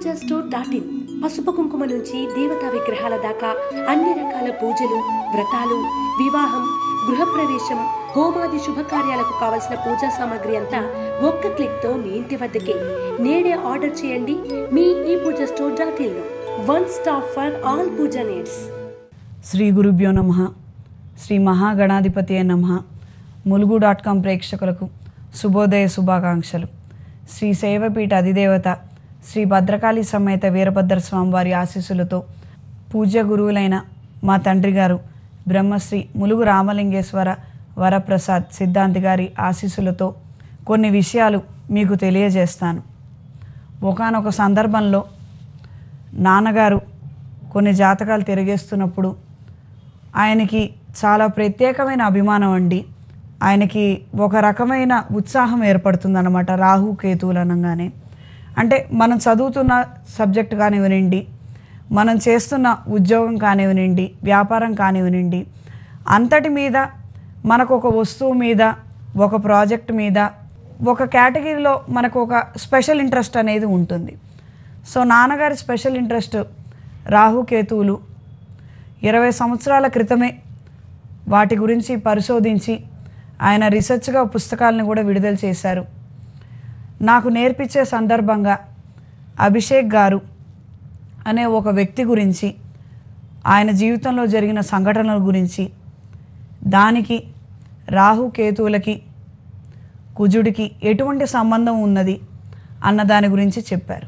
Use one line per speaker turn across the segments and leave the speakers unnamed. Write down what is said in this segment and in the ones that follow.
puja store dot in పసుపు కుంకుమ నుంచి దేవతా విగ్రహాల దాకా అన్ని రకాల పూజలు వ్రతాలు వివాహం గృహప్రవేశం హోమాది శుభకార్యాలకు కావలసిన పూజా సామాగ్రి అంతా ఒక్క క్లిక్ తో మీ ఇంటి వద్దకే నేడే ఆర్డర్ చేయండి మీ ఈ పూజ స్టోర్ డాట్ ఇన్ లో one stop for all puja needs
శ్రీ గురుభ్యో నమ శ్రీ మహాగణాధిపతి నమ ములుగు డాట్ కాం ప్రేక్షకులకు శుభోదయ శుభాకాంక్షలు శ్రీ శైవపీఠ అధిదేవత శ్రీ భద్రకాళి సమేత వీరభద్ర స్వామివారి ఆశీస్సులతో పూజ్య గురువులైన మా తండ్రి గారు బ్రహ్మశ్రీ ములుగు రామలింగేశ్వర వరప్రసాద్ సిద్ధాంతి గారి ఆశీస్సులతో కొన్ని విషయాలు మీకు తెలియజేస్తాను ఒకానొక సందర్భంలో నాన్నగారు కొన్ని జాతకాలు తిరిగేస్తున్నప్పుడు ఆయనకి చాలా ప్రత్యేకమైన అభిమానం అండి ఆయనకి ఒక రకమైన ఉత్సాహం ఏర్పడుతుందన్నమాట రాహు కేతువులు అనగానే అంటే మనం చదువుతున్న సబ్జెక్ట్ కానివ్వనండి మనం చేస్తున్న ఉద్యోగం కానివ్వనండి వ్యాపారం కానివ్వనండి అంతటి మీద మనకు ఒక వస్తువు మీద ఒక ప్రాజెక్ట్ మీద ఒక కేటగిరీలో మనకు ఒక స్పెషల్ ఇంట్రెస్ట్ అనేది ఉంటుంది సో నాన్నగారి స్పెషల్ ఇంట్రెస్ట్ రాహుకేతువులు ఇరవై సంవత్సరాల క్రితమే వాటి గురించి పరిశోధించి ఆయన రీసెర్చ్గా పుస్తకాలను కూడా విడుదల చేశారు నాకు నేర్పించే సందర్భంగా అభిషేక్ గారు అనే ఒక వ్యక్తి గురించి ఆయన జీవితంలో జరిగిన సంఘటనల గురించి దానికి రాహు కేతువులకి కుజుడికి ఎటువంటి సంబంధం ఉన్నది అన్న దాని గురించి చెప్పారు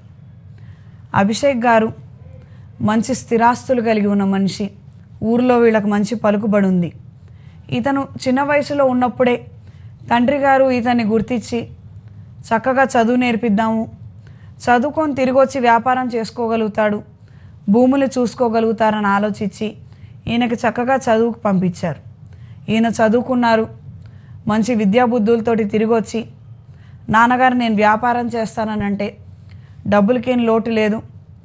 అభిషేక్ గారు మంచి స్థిరాస్తులు కలిగి ఉన్న మనిషి ఊర్లో వీళ్ళకి మంచి పలుకుబడి ఉంది ఇతను చిన్న వయసులో ఉన్నప్పుడే తండ్రి గారు ఇతన్ని గుర్తించి చక్కగా చదువు నేర్పిద్దాము చదువుకొని తిరిగి వచ్చి వ్యాపారం చేసుకోగలుగుతాడు భూములు చూసుకోగలుగుతారని ఆలోచించి ఈయనకి చక్కగా చదువుకు పంపించారు ఈయన చదువుకున్నారు మంచి విద్యాబుద్ధులతోటి తిరిగి వచ్చి నాన్నగారు నేను వ్యాపారం చేస్తానని అంటే డబ్బులకేం లోటు లేదు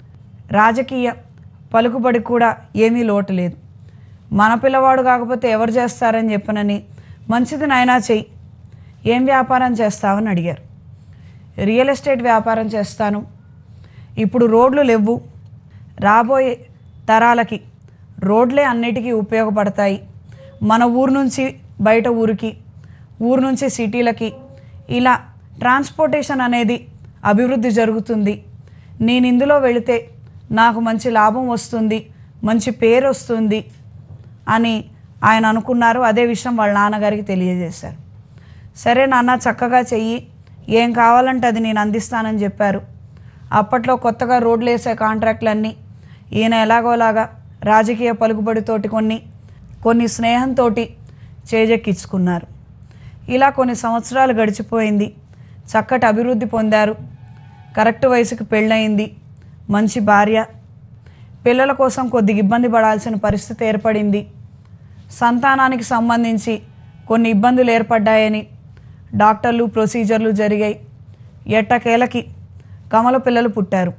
రాజకీయ పలుకుబడి కూడా ఏమీ లోటు లేదు మన పిల్లవాడు కాకపోతే ఎవరు చేస్తారని చెప్పనని మంచిది నాయనా చెయ్యి ఏం వ్యాపారం చేస్తావని అడిగారు రియల్ ఎస్టేట్ వ్యాపారం చేస్తాను ఇప్పుడు రోడ్లు లేవు రాబోయే తరాలకి రోడ్లే అన్నిటికీ ఉపయోగపడతాయి మన ఊరు నుంచి బయట ఊరికి ఊరు నుంచి సిటీలకి ఇలా ట్రాన్స్పోర్టేషన్ అనేది అభివృద్ధి జరుగుతుంది నేను ఇందులో వెళితే నాకు మంచి లాభం వస్తుంది మంచి పేరు వస్తుంది అని ఆయన అనుకున్నారు అదే విషయం వాళ్ళ నాన్నగారికి తెలియజేశారు సరే నాన్న చక్కగా చెయ్యి ఏం కావాలంటే అది నేను అందిస్తానని చెప్పారు అప్పట్లో కొత్తగా రోడ్లు వేసే కాంట్రాక్ట్లన్నీ ఈయన ఎలాగోలాగా రాజకీయ పలుకుబడితోటి కొన్ని కొన్ని స్నేహంతో చేజెక్కించుకున్నారు ఇలా కొన్ని సంవత్సరాలు గడిచిపోయింది చక్కటి అభివృద్ధి పొందారు కరెక్ట్ వయసుకు పెళ్ళయింది మంచి భార్య పిల్లల కోసం కొద్దిగా ఇబ్బంది పడాల్సిన పరిస్థితి ఏర్పడింది సంతానానికి సంబంధించి కొన్ని ఇబ్బందులు ఏర్పడ్డాయని డాక్టర్లు ప్రొసీజర్లు జరిగాయి ఎట్టకేలకి కమల పిల్లలు పుట్టారు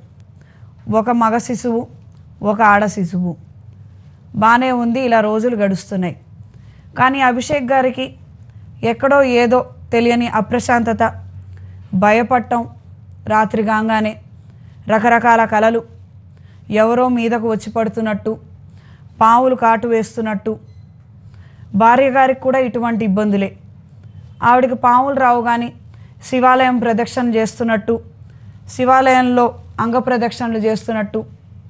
ఒక మగ శిశువు ఒక ఆడ శిశువు బాగానే ఉంది ఇలా రోజులు గడుస్తున్నాయి కానీ అభిషేక్ గారికి ఎక్కడో ఏదో తెలియని అప్రశాంతత భయపడటం రాత్రి కాగానే రకరకాల కలలు ఎవరో మీదకు వచ్చి పడుతున్నట్టు పావులు కాటు వేస్తున్నట్టు భార్య గారికి కూడా ఇటువంటి ఇబ్బందులే ఆవిడకి పాములు రావు కానీ శివాలయం ప్రదక్షిణ చేస్తున్నట్టు శివాలయంలో అంగ ప్రదక్షిణలు చేస్తున్నట్టు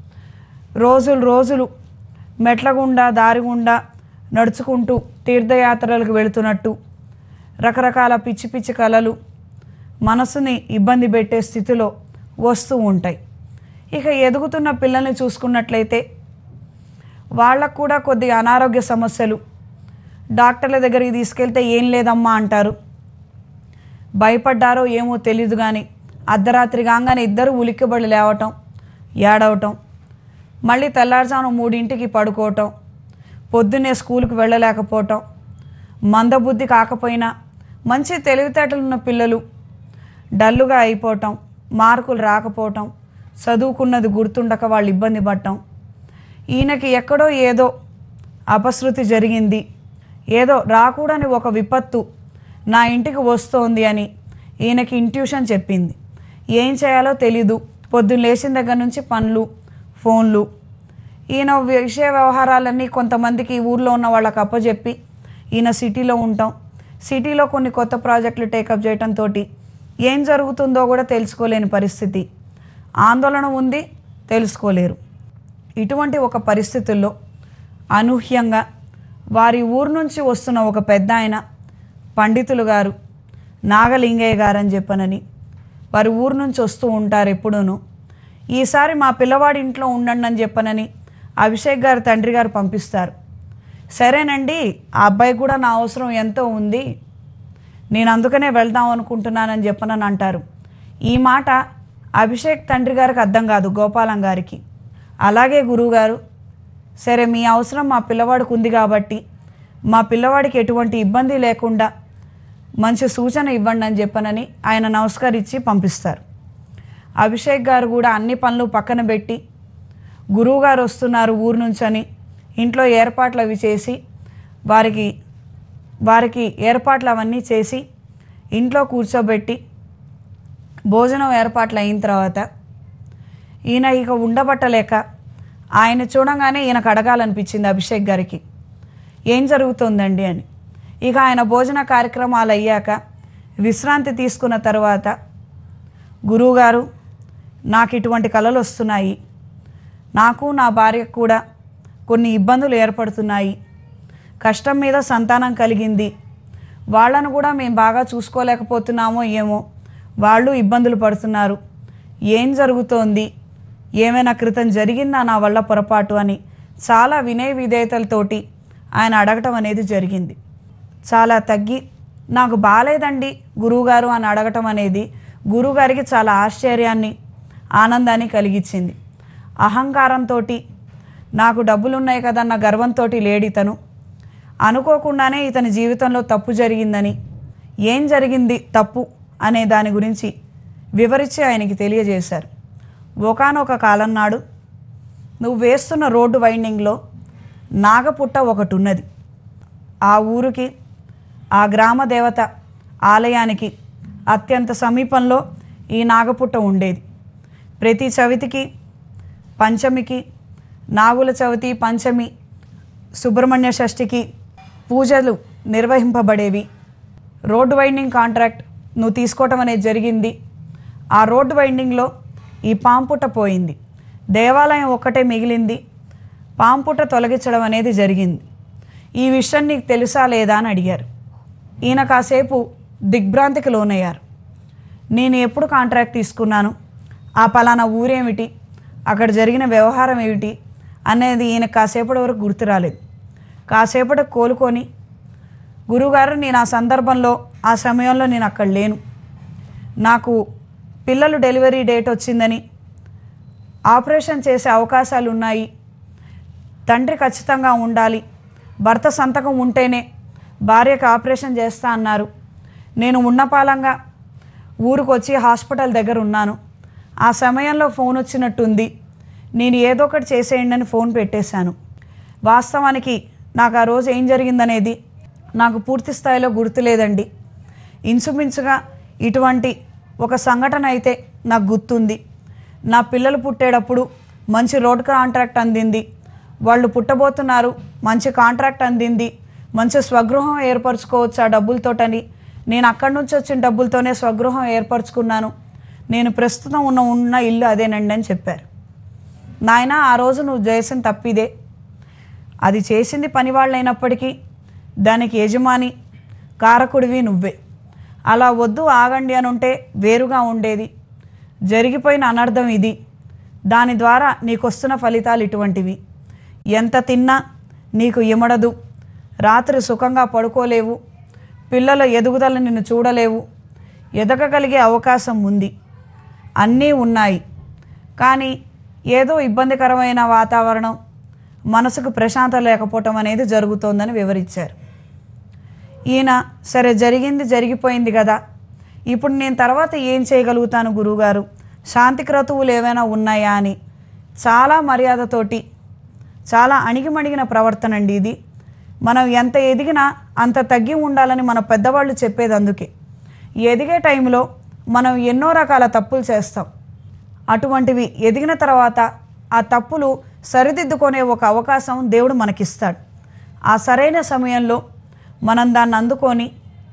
రోజులు రోజులు మెట్ల గుండా దారి గుండా నడుచుకుంటూ తీర్థయాత్రలకు వెళుతున్నట్టు రకరకాల పిచ్చి పిచ్చి కళలు మనసుని ఇబ్బంది పెట్టే స్థితిలో వస్తూ ఉంటాయి ఇక ఎదుగుతున్న పిల్లల్ని చూసుకున్నట్లయితే వాళ్ళకు కూడా కొద్దిగా అనారోగ్య సమస్యలు డాక్టర్ల దగ్గరికి తీసుకెళ్తే ఏం లేదమ్మా అంటారు భయపడ్డారో ఏమో తెలియదు కానీ అర్ధరాత్రి కాగానే ఇద్దరు ఉలిక్కిబడి లేవటం ఏడవటం మళ్ళీ తెల్లారుజామున మూడింటికి పడుకోవటం పొద్దున్నే స్కూల్కి వెళ్ళలేకపోవటం మందబుద్ధి కాకపోయినా మంచి తెలివితేటలు ఉన్న పిల్లలు డల్లుగా అయిపోవటం మార్కులు రాకపోవటం చదువుకున్నది గుర్తుండక వాళ్ళు ఇబ్బంది పడటం ఈయనకి ఎక్కడో ఏదో అపశృతి జరిగింది ఏదో రాకూడని ఒక విపత్తు నా ఇంటికి వస్తోంది అని ఈయనకి ఇంట్యూషన్ చెప్పింది ఏం చేయాలో తెలీదు పొద్దున్న లేచిన దగ్గర నుంచి పనులు ఫోన్లు ఈయన విషయ వ్యవహారాలన్నీ కొంతమందికి ఊర్లో ఉన్న వాళ్ళకి అప్పచెప్పి ఈయన సిటీలో ఉంటాం సిటీలో కొన్ని కొత్త ప్రాజెక్టులు టేకప్ చేయడంతో ఏం జరుగుతుందో కూడా తెలుసుకోలేని పరిస్థితి ఆందోళన ఉంది తెలుసుకోలేరు ఇటువంటి ఒక పరిస్థితుల్లో అనూహ్యంగా వారి ఊరు నుంచి వస్తున్న ఒక పెద్ద ఆయన పండితులు గారు నాగలింగయ్య గారు అని చెప్పనని వారి ఊరు నుంచి వస్తూ ఉంటారు ఎప్పుడూను ఈసారి మా పిల్లవాడి ఇంట్లో ఉండండి అని చెప్పనని అభిషేక్ గారు తండ్రి గారు పంపిస్తారు సరేనండి ఆ అబ్బాయి కూడా నా అవసరం ఎంతో ఉంది నేను అందుకనే వెళ్దాం అనుకుంటున్నానని చెప్పనని అంటారు ఈ మాట అభిషేక్ తండ్రి గారికి అర్థం కాదు గోపాలం గారికి అలాగే గురువుగారు సరే మీ అవసరం మా పిల్లవాడికి ఉంది కాబట్టి మా పిల్లవాడికి ఎటువంటి ఇబ్బంది లేకుండా మంచి సూచన ఇవ్వండి అని చెప్పనని ఆయన నమస్కరించి పంపిస్తారు అభిషేక్ గారు కూడా అన్ని పనులు పక్కన పెట్టి గురువుగారు వస్తున్నారు ఊరు నుంచి అని ఇంట్లో ఏర్పాట్లు అవి చేసి వారికి వారికి ఏర్పాట్లు అవన్నీ చేసి ఇంట్లో కూర్చోబెట్టి భోజనం ఏర్పాట్లు అయిన తర్వాత ఈయన ఇక ఉండబట్టలేక ఆయన చూడంగానే ఈయనకు అడగాలనిపించింది అభిషేక్ గారికి ఏం జరుగుతుందండి అని ఇక ఆయన భోజన కార్యక్రమాలు అయ్యాక విశ్రాంతి తీసుకున్న తర్వాత గురువుగారు నాకు ఇటువంటి కళలు వస్తున్నాయి నాకు నా భార్యకు కూడా కొన్ని ఇబ్బందులు ఏర్పడుతున్నాయి కష్టం మీద సంతానం కలిగింది వాళ్ళను కూడా మేము బాగా చూసుకోలేకపోతున్నామో ఏమో వాళ్ళు ఇబ్బందులు పడుతున్నారు ఏం జరుగుతోంది ఏమైనా క్రితం జరిగిందా నా వల్ల పొరపాటు అని చాలా వినయ విధేయతలతోటి ఆయన అడగటం అనేది జరిగింది చాలా తగ్గి నాకు బాలేదండి గురువుగారు అని అడగటం అనేది గురువుగారికి చాలా ఆశ్చర్యాన్ని ఆనందాన్ని కలిగించింది అహంకారంతో నాకు డబ్బులున్నాయి కదన్న గర్వంతో లేడితను అనుకోకుండానే ఇతని జీవితంలో తప్పు జరిగిందని ఏం జరిగింది తప్పు అనే దాని గురించి వివరించి ఆయనకి తెలియజేశారు ఒకనొక కాలం నాడు నువ్వు వేస్తున్న రోడ్డు వైండింగ్లో నాగపుట్ట ఒకటి ఉన్నది ఆ ఊరికి ఆ గ్రామ దేవత ఆలయానికి అత్యంత సమీపంలో ఈ నాగపుట్ట ఉండేది ప్రతి చవితికి పంచమికి నాగుల చవితి పంచమి సుబ్రహ్మణ్య షష్ఠికి పూజలు నిర్వహింపబడేవి రోడ్డు వైండింగ్ కాంట్రాక్ట్ నువ్వు తీసుకోవటం అనేది జరిగింది ఆ రోడ్డు వైండింగ్లో ఈ పాంపుట పోయింది దేవాలయం ఒక్కటే మిగిలింది పాంపుట తొలగించడం అనేది జరిగింది ఈ విషయం నీకు తెలుసా లేదా అని అడిగారు ఈయన కాసేపు దిగ్భ్రాంతికి లోనయ్యారు నేను ఎప్పుడు కాంట్రాక్ట్ తీసుకున్నాను ఆ పలానా ఊరేమిటి అక్కడ జరిగిన వ్యవహారం ఏమిటి అనేది ఈయన కాసేపటి వరకు గుర్తు రాలేదు కాసేపటి కోలుకొని గురువుగారు నేను ఆ సందర్భంలో ఆ సమయంలో నేను అక్కడ లేను నాకు పిల్లలు డెలివరీ డేట్ వచ్చిందని ఆపరేషన్ చేసే అవకాశాలు ఉన్నాయి తండ్రి ఖచ్చితంగా ఉండాలి భర్త సంతకం ఉంటేనే భార్యకు ఆపరేషన్ చేస్తా అన్నారు నేను ఉన్నపాలంగా ఊరికి వచ్చి హాస్పిటల్ దగ్గర ఉన్నాను ఆ సమయంలో ఫోన్ వచ్చినట్టుంది నేను ఏదో ఒకటి చేసేయండి అని ఫోన్ పెట్టేశాను వాస్తవానికి నాకు ఆ రోజు ఏం జరిగిందనేది నాకు పూర్తి స్థాయిలో గుర్తులేదండి ఇంచుమించుగా ఇటువంటి ఒక సంఘటన అయితే నాకు గుర్తుంది నా పిల్లలు పుట్టేటప్పుడు మంచి రోడ్ కాంట్రాక్ట్ అందింది వాళ్ళు పుట్టబోతున్నారు మంచి కాంట్రాక్ట్ అందింది మంచి స్వగృహం ఏర్పరచుకోవచ్చు ఆ డబ్బులతోటని నేను అక్కడి నుంచి వచ్చిన డబ్బులతోనే స్వగృహం ఏర్పరచుకున్నాను నేను ప్రస్తుతం ఉన్న ఉన్న ఇల్లు అదేనండి అని చెప్పారు నాయన ఆ రోజు నువ్వు చేసిన తప్పిదే అది చేసింది పని వాళ్ళైనప్పటికీ దానికి యజమాని కారకుడివి నువ్వే అలా వద్దు ఆగండి అని ఉంటే వేరుగా ఉండేది జరిగిపోయిన అనర్థం ఇది దాని ద్వారా నీకు వస్తున్న ఫలితాలు ఇటువంటివి ఎంత తిన్నా నీకు ఇమడదు రాత్రి సుఖంగా పడుకోలేవు పిల్లల ఎదుగుదల నిన్ను చూడలేవు ఎదగగలిగే అవకాశం ఉంది అన్నీ ఉన్నాయి కానీ ఏదో ఇబ్బందికరమైన వాతావరణం మనసుకు ప్రశాంతత లేకపోవటం అనేది జరుగుతోందని వివరించారు ఈయన సరే జరిగింది జరిగిపోయింది కదా ఇప్పుడు నేను తర్వాత ఏం చేయగలుగుతాను గురువుగారు శాంతి క్రతువులు ఏమైనా ఉన్నాయా అని చాలా మర్యాదతోటి చాలా అణిగిమణిగిన ప్రవర్తన అండి ఇది మనం ఎంత ఎదిగినా అంత తగ్గి ఉండాలని మన పెద్దవాళ్ళు చెప్పేది అందుకే ఎదిగే టైంలో మనం ఎన్నో రకాల తప్పులు చేస్తాం అటువంటివి ఎదిగిన తర్వాత ఆ తప్పులు సరిదిద్దుకునే ఒక అవకాశం దేవుడు మనకిస్తాడు ఆ సరైన సమయంలో మనం దాన్ని అందుకొని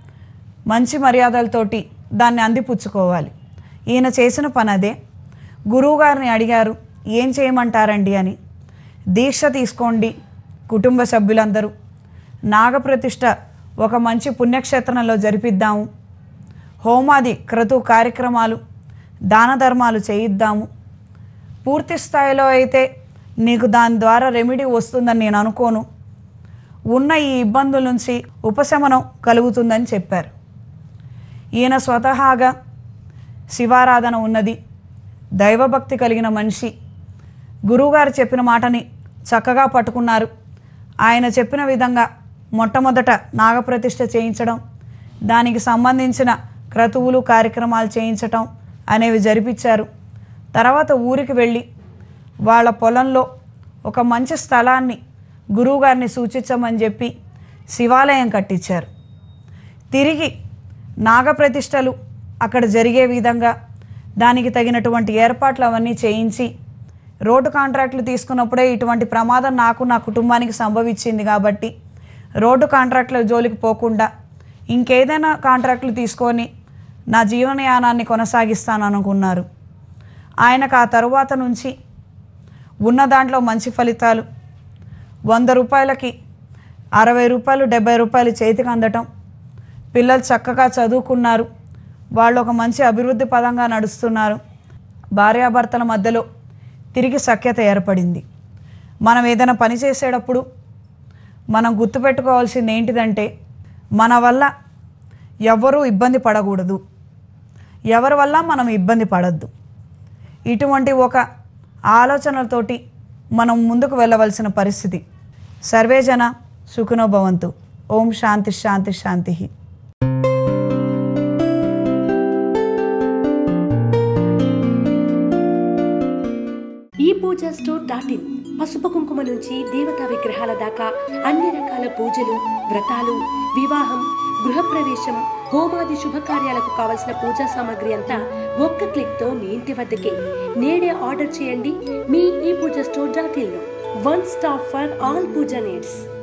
మంచి మర్యాదలతోటి దాన్ని అందిపుచ్చుకోవాలి ఈయన చేసిన పని అదే గురువుగారిని అడిగారు ఏం చేయమంటారండి అని దీక్ష తీసుకోండి కుటుంబ సభ్యులందరూ నాగప్రతిష్ఠ ఒక మంచి పుణ్యక్షేత్రంలో జరిపిద్దాము హోమాది క్రతు కార్యక్రమాలు దాన ధర్మాలు చేయిద్దాము పూర్తి స్థాయిలో అయితే నీకు దాని ద్వారా రెమెడీ వస్తుందని నేను అనుకోను ఉన్న ఈ ఇబ్బందుల నుంచి ఉపశమనం కలుగుతుందని చెప్పారు ఈయన స్వతహాగా శివారాధన ఉన్నది దైవభక్తి కలిగిన మనిషి గురువుగారు చెప్పిన మాటని చక్కగా పట్టుకున్నారు ఆయన చెప్పిన విధంగా మొట్టమొదట నాగప్రతిష్ఠ చేయించడం దానికి సంబంధించిన క్రతువులు కార్యక్రమాలు చేయించటం అనేవి జరిపించారు తర్వాత ఊరికి వెళ్ళి వాళ్ళ పొలంలో ఒక మంచి స్థలాన్ని గురువుగారిని సూచించమని చెప్పి శివాలయం కట్టించారు తిరిగి నాగప్రతిష్టలు అక్కడ జరిగే విధంగా దానికి తగినటువంటి ఏర్పాట్లు అవన్నీ చేయించి రోడ్డు కాంట్రాక్టులు తీసుకున్నప్పుడే ఇటువంటి ప్రమాదం నాకు నా కుటుంబానికి సంభవించింది కాబట్టి రోడ్డు కాంట్రాక్టుల జోలికి పోకుండా ఇంకేదైనా కాంట్రాక్టులు తీసుకొని నా జీవనయానాన్ని కొనసాగిస్తాను అనుకున్నారు ఆయనకు ఆ తరువాత నుంచి ఉన్న దాంట్లో మంచి ఫలితాలు వంద రూపాయలకి అరవై రూపాయలు డెబ్బై రూపాయలు చేతికి అందటం పిల్లలు చక్కగా చదువుకున్నారు వాళ్ళు ఒక మంచి అభివృద్ధి పదంగా నడుస్తున్నారు భార్యాభర్తల మధ్యలో తిరిగి సఖ్యత ఏర్పడింది మనం ఏదైనా పని చేసేటప్పుడు మనం గుర్తుపెట్టుకోవాల్సింది ఏంటిదంటే మన వల్ల ఎవ్వరూ ఇబ్బంది పడకూడదు ఎవరి వల్ల మనం ఇబ్బంది పడద్దు ఇటువంటి ఒక ఆలోచనలతోటి మనం ముందుకు వెళ్ళవలసిన పరిస్థితి సర్వేజన సుఖినో భవంతు ఓం శాంతి శాంతి శాంతి
ఈ పూజా స్టోర్ డాట్ ఇన్ పసుపు కుంకుమ నుంచి దేవతా విగ్రహాల దాకా అన్ని రకాల పూజలు వ్రతాలు వివాహం గృహప్రవేశం హోమాది శుభకార్యాలకు కావలసిన పూజా సామాగ్రి అంతా ఒక్క క్లిక్ తో మీ ఇంటి వద్దకే నేడే ఆర్డర్ చేయండి మీ ఈ పూజా స్టోర్ డాట్ ఇన్ లో one stop for all puja needs